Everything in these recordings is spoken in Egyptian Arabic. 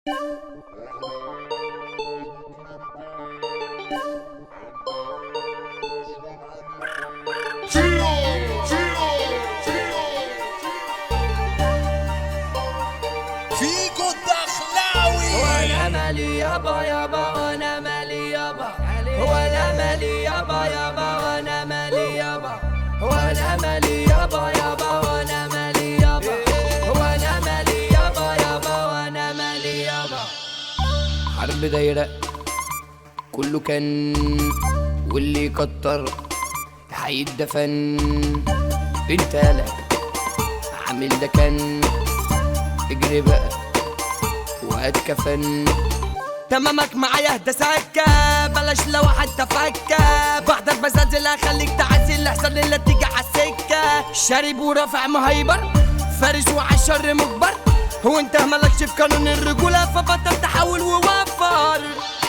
فيكو الدخلاوي وانا مالي يابا يابا وانا مالي يابا وانا مالي يابا يابا وانا مالي يابا وانا مالي يابا يابا وانا مالي يابا وانا مالي يابا يابا وانا مالي يابا حرب دايرة كله كان واللي كتر هيتدفن انت لا عامل ده كان اجري بقى وهات كفن تمامك معايا ده سكة بلاش لو حتى فكة بحضر بزلزل اخليك تعزل احسن ليلة تيجي عالسكة شارب ورافع مهيبر فارس وعالشر مجبر هو انت مالكش في قانون الرجولة فبطل تحاول ووفر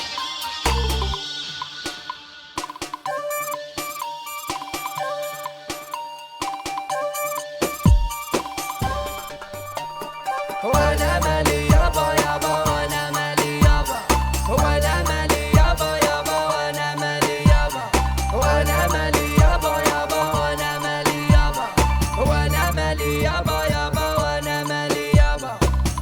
وانا مالي يابا يابا وانا مالي يابا وانا مالي يابا يابا وانا مالي يابا وانا مالي يابا يابا وانا مالي يابا وانا مالي يابا يابا وانا مالي يابا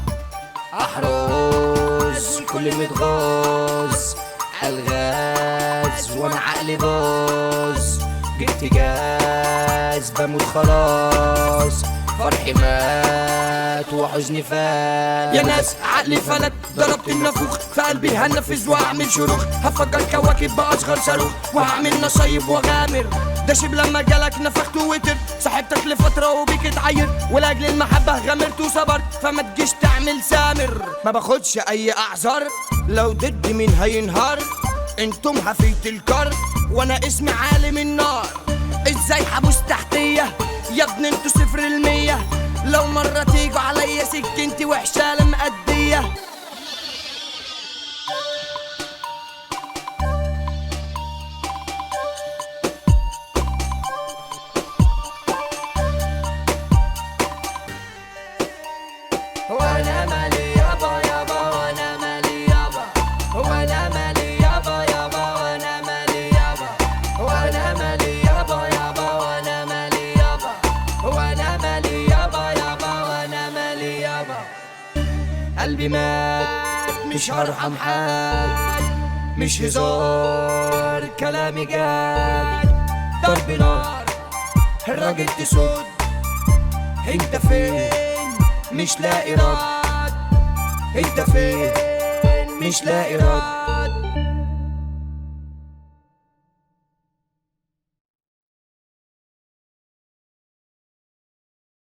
احرز كل متغاظ الغاز وانا عقلي باظ جبت جاز بموت خلاص فرحي مات وحزني فات يا ناس عقلي فلت ضربت النافوخ في قلبي هنفذ واعمل شروخ هفجر كواكب باصغر صاروخ وهعمل نصايب واغامر ده شيب لما جالك نفخت ووتر صاحبتك لفترة وبيك اتعير ولاجل المحبة غامرت وصبرت فما تجيش تعمل سامر ما باخدش اي اعذار لو ضد مين هينهار انتم هفيت الكر وانا اسمي عالم النار ازاي حبوس تحتيه يا ابني انتوا صفر المية لو مرة تيجوا عليا سكنتي وحشة لا مأدية وانا مالي يابا يابا وانا مالي يابا وانا مالي يابا يابا وانا مالي يابا وانا مالي يابا يابا وانا مالي يابا وانا مالي يابا يابا وانا مالي يابا قلبي مات مش هرحم حد مش هزار كلامي جاد ضرب نار الراجل تسود انت فين مش لاقي رد انت فين مش لاقي رد